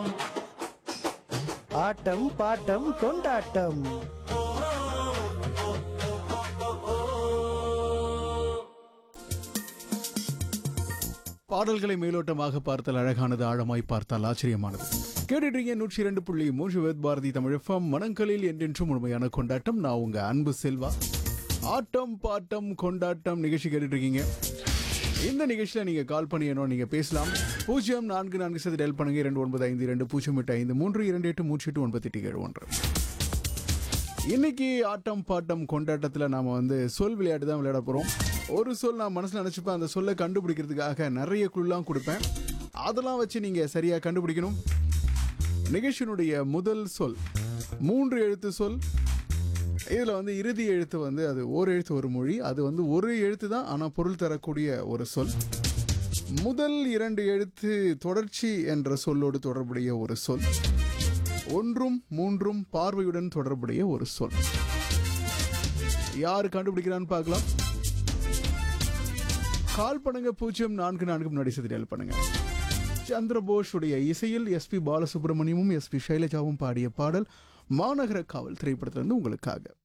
ஆட்டம் bottom கொண்டாட்டம் பாடல்களை மேலோட்டமாக பார்த்தால் அழகானது ஆழமாய் பார்த்தால் ஆச்சரியமானது கேட்டுட்டீங்க நூற்றி இரண்டு புள்ளி மூன்று வேத் பாரதி தமிழ் எஃப்எம் மனங்களில் என்றென்றும் முழுமையான கொண்டாட்டம் நான் உங்க அன்பு செல்வா ஆட்டம் பாட்டம் கொண்டாட்டம் நிகழ்ச்சி கேட்டுட்டு இருக்கீங்க இந்த நிகழ்ச்சியில் நீங்கள் கால் பண்ணி என்ன நீங்கள் பேசலாம் பூஜ்ஜியம் நான்கு நான்கு சதி டெல் பண்ணுங்க இரண்டு ஒன்பது ஐந்து இரண்டு பூஜ்ஜியம் எட்டு ஐந்து மூன்று இரண்டு எட்டு மூன்று எட்டு ஒன்பது எட்டு ஏழு ஒன்று இன்னைக்கு ஆட்டம் பாட்டம் கொண்டாட்டத்தில் நாம் வந்து சொல் விளையாட்டு தான் விளையாட போகிறோம் ஒரு சொல் நான் மனசில் நினச்சிப்பேன் அந்த சொல்லை கண்டுபிடிக்கிறதுக்காக நிறைய குழுலாம் கொடுப்பேன் அதெல்லாம் வச்சு நீங்கள் சரியாக கண்டுபிடிக்கணும் நிகழ்ச்சியினுடைய முதல் சொல் மூன்று எழுத்து சொல் இதில் வந்து இறுதி எழுத்து வந்து அது ஓர் எழுத்து ஒரு மொழி அது வந்து ஒரு எழுத்து தான் ஆனால் பொருள் தரக்கூடிய ஒரு சொல் முதல் இரண்டு எழுத்து தொடர்ச்சி என்ற சொல்லோடு தொடர்புடைய ஒரு சொல் ஒன்றும் மூன்றும் பார்வையுடன் தொடர்புடைய ஒரு சொல் யார் கண்டுபிடிக்கிறான்னு பார்க்கலாம் கால் பண்ணுங்க பூஜ்ஜியம் நான்கு நான்கு முன்னாடி சதி பண்ணுங்க சந்திரபோஸ் உடைய இசையில் எஸ்பி பாலசுப்ரமணியமும் எஸ்பி சைலஜாவும் பாடிய பாடல் மாநகர காவல் திரைப்படத்திலிருந்து உங்களுக்காக